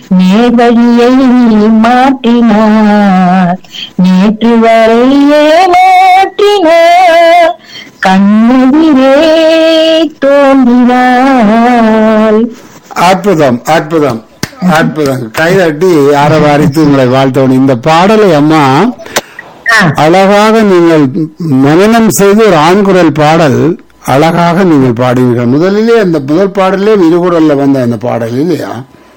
நேர்வழியை மாற்றினார் நேற்று வரை ஏமாற்றினார் கண்ணெதிரே தோன்றினாள் அற்புதம் அற்புதம் அற்புதம் கைதட்டி ஆரவாரித்து உங்களை வாழ்த்தவன் இந்த பாடலை அம்மா அழகாக நீங்கள் மனனம் செய்து ஒரு ஆண்குரல் பாடல் அழகாக நீங்கள் பாடுவீர்கள் முதலிலே அந்த முதல் பாடலே இருகுரல்ல வந்த அந்த பாடல் இல்லையா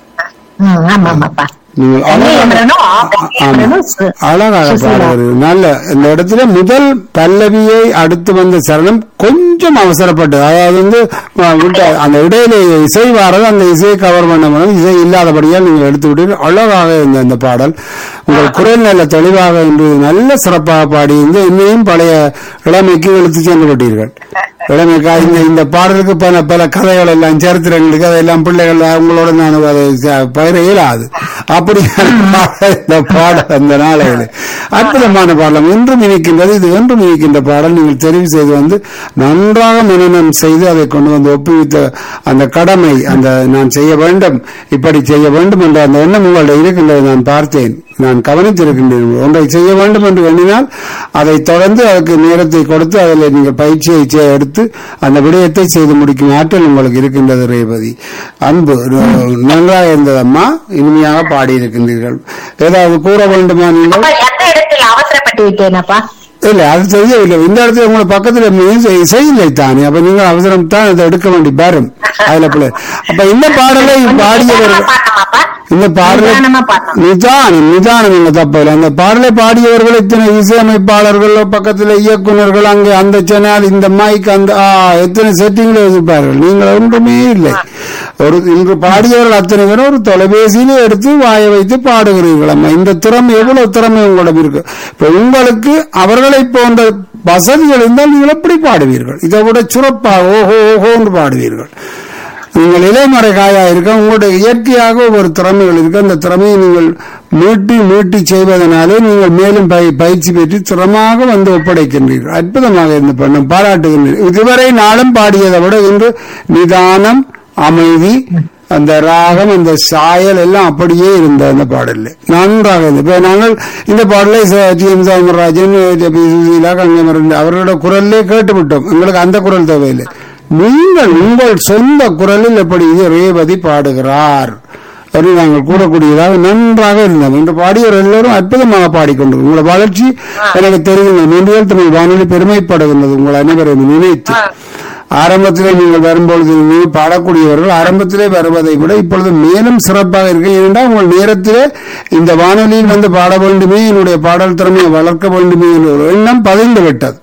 ம், ஆமா ஆமாப்பா நீங்கள் அழகாக- கன்னியமரனும் ஆமா. கன்னியமரனும் சு- அழகாக சுசீலா. பாடுவது நல்ல இந்த இடத்துல முதல் பல்லவியை அடுத்து வந்த சரணம் கொஞ்சம் அவசரப்பட்டது அதாவது வந்து அஹ், விட்ட அந்த இடையில இசை வாரது அந்த இசையை கவர் பண்ண முடியும் இசை இல்லாதபடியால் நீங்கள் எடுத்து விட்டு அழகாக இருந்த அந்த பாடல் உங்கள் குரல் நல்ல தெளிவாக இன்று நல்ல சிறப்பாக பாடி இருந்து இன்னையும் பழைய இளமைக்கு இழுத்து சென்று விட்டீர்கள் இளமைக்கா இந்த இந்த பாடலுக்கு பல பல கதைகள் எல்லாம் சரித்திரங்களுக்கு அதெல்லாம் பிள்ளைகள் அவங்களோட நான் அதை ச- பயிர இயலாது அப்படியான பாடல் இந்த பாடல் அந்த நாளையில் அற்புதமான பாடலம் என்றும் இனிக்கின்றது இது என்றும் இனிக்கின்ற பாடல் நீங்கள் தெரிவு செய்து வந்து நன்றாக மனநம் செய்து அதை கொண்டு வந்து ஒப்புவித்த அந்த கடமை அந்த நான் செய்ய வேண்டும் இப்படி செய்ய வேண்டும் என்ற அந்த எண்ணம் உங்களுடைய இருக்கின்றது நான் பார்த்தேன் நான் கவனித்திருக்கின்றேன் ஒன்றை செய்ய வேண்டும் என்று எண்ணினால் அதை தொடர்ந்து அதுக்கு நேரத்தை கொடுத்து அதில் நீங்கள் பயிற்சியை செ- எடுத்து அந்த விடயத்தை செய்து முடிக்கும் ஆற்றல் உங்களுக்கு இருக்கின்றது ரேவதி அன்பு ர- நன்றாக இருந்ததம்மா இனிமையாக பாடியிருக்கின்றீர்கள் ஏதாவது கூற வேண்டுமா நீங்கள் அப்பா, எந்த இடத்தில் அவசரப்பட்டு விட்டேனப்பா இல்ல அது தெரியவில்லை இந்த இடத்துல உங்களை பக்கத்துல இசை- இசை இல்லை தானே அப்ப நீங்கள் அவசரம் தான் அதை எடுக்க வேண்டி வரும் அதுல பிள்ளை அப்ப இந்த பாடலை பாடியவர்கள் பாடணுமாப்பா இந்த பாடலை நிதானமா பாடணும். நிதானம் நிதானம் இல்ல தப்பில்லை அந்த பாடலை பாடியவர்கள் இத்தனை இசையமைப்பாளர்கள் பக்கத்துல இயக்குனர்கள் அங்கே அந்த சேனல் இந்த மைக் அந்த ஆ, எத்தனை செட்டிங்ல வச்சிருப்பார்கள் நீங்கள் ஒன்றுமே இல்லை ஒரு இன்று பாடியவர்கள் அத்தனை பேரும் ஒரு தொலைபேசியில எடுத்து வாய வைத்து பாடுகிறீர்கள் அம்மா இந்த திறமை எவ்வளவு திறமை உங்களிடம் இருக்கு இப்ப உங்களுக்கு அவர்களை போன்ற வசதிகள் இருந்தால் நீங்கள் எப்படி பாடுவீர்கள் இதை விட சிறப்பாக ஓஹோ ஓஹோன்னு பாடுவீர்கள் நீங்கள் இலைமறை காயா இருக்க உங்களுடைய இயற்கையாக ஒரு திறமைகள் இருக்கு அந்த திறமையை நீங்கள் மீட்டி மீட்டி செய்வதனாலே நீங்கள் மேலும் பய- பயிற்சி பெற்று திறமாக வந்து ஒப்படைக்கின்றீர்கள் அற்புதமாக இருந்து பண்ணும் பாராட்டுகின்றீர்கள் இதுவரை நாளும் பாடியதை விட இன்று நிதானம் அமைதி அந்த ராகம் அந்த சாயல் எல்லாம் அப்படியே இருந்த அந்த பாடல்ல நன்றாக இருந்தது இப்ப நாங்கள் இந்த பாடலை ச- T M Soundararajan P. Susheela Gangaiamaran அவர்களோட குரல்லே கேட்டுவிட்டோம் எங்களுக்கு அந்த குரல் தேவையில்லை நீங்கள் உங்கள் சொந்த குரலில் எப்படி இது ரேவதி பாடுகிறார் என்று நாங்கள் கூறக்கூடியதாக நன்றாக இருந்தோம் இன்று பாடியவர் எல்லோரும் அற்புதமாக பாடிக்கொண்டு உங்களோட வளர்ச்சி எனக்கு தெரியுங்கள் மூன்றியல் தமிழ் வானொலி பெருமைப்படுகின்றது உங்கள் அனைவரையும் நினைத்து ஆரம்பத்திலே நீங்கள் வரும்பொழுது நீங்கள் பாடக்கூடியவர்கள் ஆரம்பத்திலே வருவதை விட இப்பொழுது மேலும் சிறப்பாக இருக்கு ஏனென்றால் உங்கள் நேரத்திலே இந்த வானொலியில் வந்து பாட வேண்டுமே என்னுடைய பாடல் திறமையை வளர்க்க வேண்டுமே என்ற ஒரு எண்ணம் பதிந்து விட்டது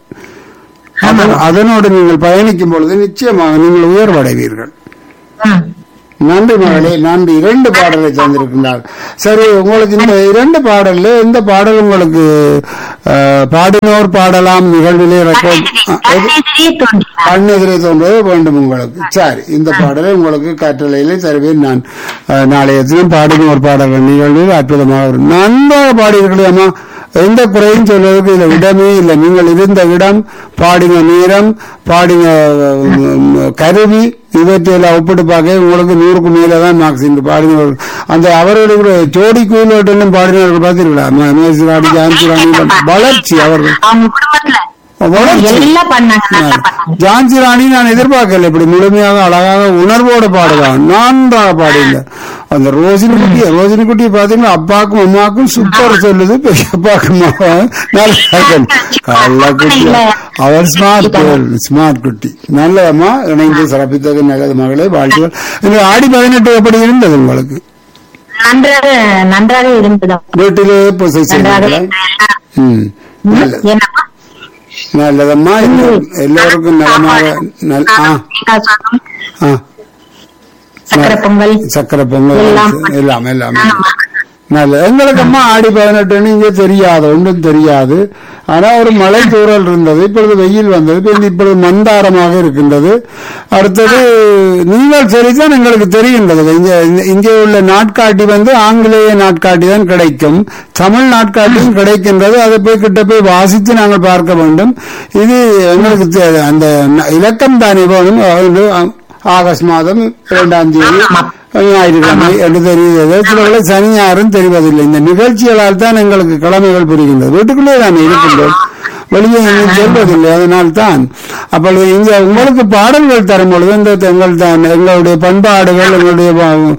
அதன்- அதனோடு நீங்கள் பயணிக்கும் பொழுது நிச்சயமாக நீங்கள் உயர்வடைவீர்கள் ம். நன்றி மகளே நன்றி இரண்டு பாடலை தந்திருக்கின்றார் சரி உங்களுக்கு இந்த இரண்டு பாடல்ல எந்த பாடல் உங்களுக்கு அஹ், பாடினோர் பாடலாம் நிகழ்விலே ரெக்கார்ட் கண்ணெதிரே தோன்றினாள் கண்ணெதிரே தோன்றது வேண்டும் உங்களுக்கு சரி இந்த பாடலை உங்களுக்கு கற்றலையிலே தருவேன் நான் அஹ், நாளைய தினம் பாடினோர் பாடல் நிகழ்வில் அற்புதமாக வரும் நன்றாக பாடியிருக்கிறேன் அம்மா எந்த குறையும் சொல்வதற்கு இதுல இடமே இல்லை நீங்கள் இருந்த இடம் பாடின நேரம் பாடின உம், கருவி இவற்றையெல்லாம் ஒப்பிட்டு பார்க்க உங்களுக்கு நூறுக்கு மேலே தான் மார்க்ஸ் இன்று பாடினவர் அந்த அவர்களுடைய கூட ஜோடி குயிலோட்டெல்லாம் பாடினவர்கள் பார்த்தீர்களா ம- மேசிராணி ஜான்சி ராணி வளர்ச்சி அவர்கள் அவங்க குடும்பத்துல வளர்ச்சி எல்லாம் பண்ணாங்க நல்லா பண்ணாங்க ஜான்சி ராணி நான் எதிர்பார்க்கல இப்படி முழுமையாக அழகாக உணர்வோடு பாடுவான் நன்றாக பாடினார் அந்த ரோஜினி குட்டி ரோஜினி குட்டியை பாத்தீங்கன்னா அப்பாக்கும் அம்மாக்கும் சூப்பர் சொல்லுது பெரியப்பாக்கும் நல்லா கல்ல குட்டி அவர் ஸ்மார்ட் ஸ்மார்ட் குட்டி நல்லதம்மா இணைந்து சிறப்பித்தது நல்லது மகளே வாழ்த்துகள் இந்த ஆடி பதினெட்டு எப்படி இருந்தது உங்களுக்கு நன்றாக நன்றாக இருந்தது வீட்டிலே பூசை நன்றாக செய்தீங்களா ம் நல்லது என்னப்பா நல்லதம்மா எல்லா- எல்லோருக்கும் நலமாக நல்- ஆ தேங்காய் சாதம், ஆ சக்கரை பொங்கல் சக்கரை பொங்கல் எல்லாம் எல்லாம் எல்லாம் ஆமா. நல்ல எங்களுக்கு அம்மா ஆடி பதினெட்டுன்னு இங்கே தெரியாது ஒன்றும் தெரியாது ஆனா ஒரு மழை தூறல் இருந்தது இப்பொழுது வெயில் வந்தது இப்ப இப்பொழுது மந்தாரமாக இருக்கின்றது அடுத்தது நீங்கள் சரிதான் எங்களுக்கு தெரிகின்றது இங்கே இந்த- இங்கே உள்ள நாட்காட்டி வந்து ஆங்கிலேய நாட்காட்டி தான் கிடைக்கும் தமிழ் நாட்காட்டியும் கிடைக்கின்றது அதை போய் கிட்ட போய் வாசித்து நாங்கள் பார்க்க வேண்டும் இது எங்களுக்கு தெ- அந்த ந- இலக்கம் தானே வேணும் அது ஆகஸ்ட் மாதம் இரண்டாம் தேதி ஆமா. ஞாயிற்றுக்கிழமை என்று தெரிகிறது சிலவர்களை சனி ஞாயிறும் தெரிவதில்லை இந்த நிகழ்ச்சிகளால் தான் எங்களுக்கு கிழமைகள் புரிகின்றது வீட்டுக்குள்ளே தானே இருக்கின்றோம் வெளியே எங்கேயும் செல்வதில்லை அதனால் தான் அப்பொழுது இங்க உங்களுக்கு பாடல்கள் தரும் பொழுது இந்த எங்கள் தான் எங்களுடைய பண்பாடுகள் எங்களுடைய ப-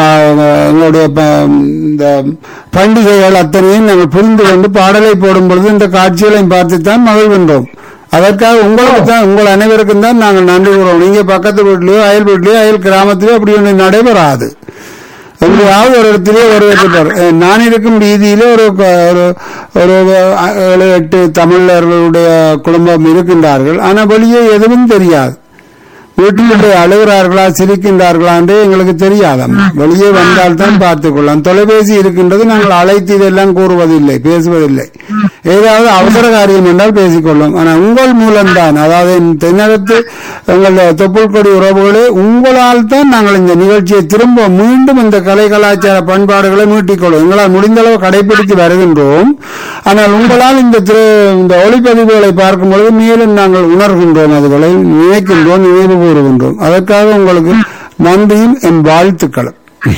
ப- எங்களுடைய ப- இந்த பண்டிகைகள் அத்தனையும் நாங்கள் புரிந்து கொண்டு பாடலை போடும் பொழுது இந்த காட்சிகளையும் பார்த்துத்தான் மகிழ்கின்றோம் அதற்காக உங்களுக்கு தான் உங்கள் அனைவருக்கும் தான் நாங்கள் நன்றி கூறுவோம் நீங்க பக்கத்து வீட்லயோ அயல் வீட்லயோ அயல் கிராமத்திலயோ அப்படி ஒன்று நடைபெறாது எங்கேயாவது ஒரு இடத்திலே ஒரு இருப்பார் அஹ் நான் இருக்கும் வீதியிலே ஒரு க- ஒரு ஒரு அஹ், ஏழு எட்டு தமிழர்களுடைய குடும்பம் இருக்கின்றார்கள் ஆனால் வெளியே எதுவும் தெரியாது வீட்டில் அழுகிறார்களா சிரிக்கின்றார்களா என்று எங்களுக்கு தெரியாதாம் வெளியே வந்தால் தான் பார்த்துக் கொள்ளலாம் தொலைபேசி இருக்கின்றது நாங்கள் அழைத்து இதெல்லாம் கூறுவதில்லை பேசுவதில்லை ஏதாவது அவசர காரியம் என்றால் பேசிக்கொள்ளும் ஆனால் உங்கள் மூலம்தான் அதாவது இந்த தென்னகத்து எங்கள் தொப்புள் கொடி உறவுகளே உங்களால் தான் நாங்கள் இந்த நிகழ்ச்சியை திரும்ப மீண்டும் இந்த கலை கலாச்சார பண்பாடுகளை மீட்டிக்கொள்ளும் எங்களால் முடிந்தளவு கடைபிடித்து வருகின்றோம் ஆனால் உங்களால் இந்த திரு இந்த ஒளிப்பதிவுகளை பார்க்கும் பொழுது மேலும் நாங்கள் உணர்கின்றோம் அதுகளை நினைக்கின்றோம் நினைவு கூறுகின்றோம் அதற்காக உங்களுக்கு நன்றியும் என் வாழ்த்துக்களும்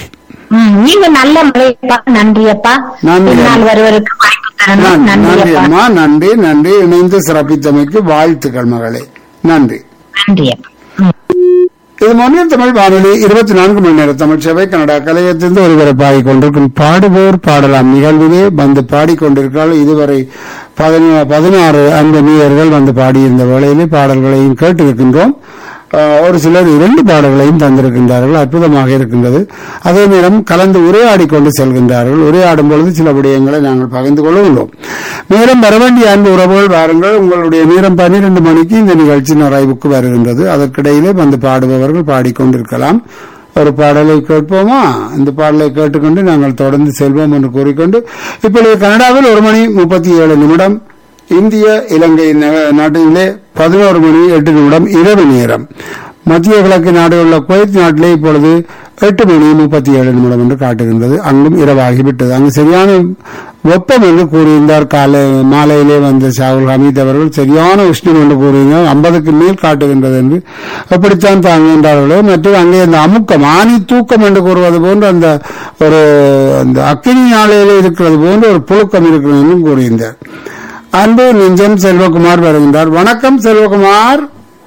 ம், நீங்க நல்ல மழைப்பா நன்றி அப்பா நன்றி. பின்னால் வருவதற்கு வாய்ப்பு தரணும் நன்றி நன்றி நன்றி அப்பா அம்மா நன்றி நன்றி இணைந்து சிறப்பித்தமைக்கு வாழ்த்துக்கள் மகளே நன்றி நன்றி அப்பா ம். இது மொழியில் தமிழ் வானொலி இருபத்தி நான்கு மணி நேர தமிழ் சேவை கனடா கலையத்திலிருந்து ஒருவரை பாடிக்கொண்டிருக்கும் பாடுவோர் பாடலாம் நிகழ்விலே வந்து பாடிக்கொண்டிருக்கிறார் இதுவரை பதினா- பதினாறு அன்பு நீயர்கள் வந்து பாடியிருந்த வேளையிலே பாடல்களையும் கேட்டிருக்கின்றோம் ஆஹ், ஒரு சிலர் இரண்டு பாடல்களையும் தந்திருக்கின்றார்கள் அற்புதமாக இருக்கின்றது அதே நேரம் கலந்து உரையாடி கொண்டு செல்கின்றார்கள் உரையாடும் பொழுது சில விடயங்களை நாங்கள் பகிர்ந்து கொள்ளுகிறோம் மேலும் வரவேண்டிய அன்பு உறவுகள் வாருங்கள் உங்களுடைய நேரம் பன்னிரண்டு மணிக்கு இந்த நிகழ்ச்சி நிறைவுக்கு வருகின்றது அதற்கிடையிலே வந்து பாடுபவர்கள் பாடிக்கொண்டிருக்கலாம் ஒரு பாடலை கேட்போமா இந்த பாடலை கேட்டுக்கொண்டு நாங்கள் தொடர்ந்து செல்வோம் என்று கூறிக்கொண்டு இப்பொழுது கனடாவில் ஒரு மணி முப்பத்தி ஏழு நிமிடம் இந்திய இலங்கை ந- நாட்டிலே பதினோரு மணி எட்டு நிமிடம் இரவு நேரம் மத்திய கிழக்கு நாடுகளில் குவைத் நாட்டிலே இப்பொழுது எட்டு மணி முப்பத்தி ஏழு நிமிடம் என்று காட்டுகின்றது அங்கும் இரவாகிவிட்டது அங்கு சரியான வெப்பம் என்று கூறியிருந்தார் காலை மாலையிலே வந்த ஷாகுல் ஹமீத் அவர்கள் சரியான உஷ்ணம் என்று கூறியிருந்தார் ஐம்பதுக்கு மேல் காட்டுகின்றது என்று எப்படித்தான் தாங்குகின்றார்களோ மற்றும் அங்கே அந்த அமுக்கம் ஆணி தூக்கம் என்று கூறுவது போன்று அந்த ஒரு அந்த அக்கினி நாளையிலே இருக்கிறது போன்று ஒரு புழுக்கம் இருக்கிறது என்றும் கூறியிருந்தார் அன்பு நெஞ்சம் செல்வகுமார் வருகின்றார் வணக்கம் செல்வகுமார்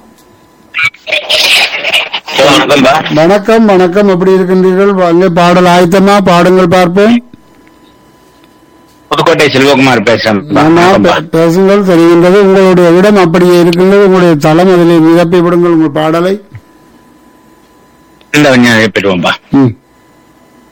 வணக்கம்பா வணக்கம் வணக்கம் எப்படி இருக்கின்றீர்கள் அங்கே பாடல் ஆயத்தமா பாடுங்கள் பார்ப்போம் புதுக்கோட்டை செல்வகுமார் பேசுறேன் ஆமா, பே- பேசுங்கள் தெரிகின்றது உங்களுடைய இடம் அப்படியே இருக்கின்றது உங்களுடைய தளம் அதில் நிரப்பி விடுங்கள் உங்கள் பாடலை இந்த எழுப்பிடுவோம்பா ம்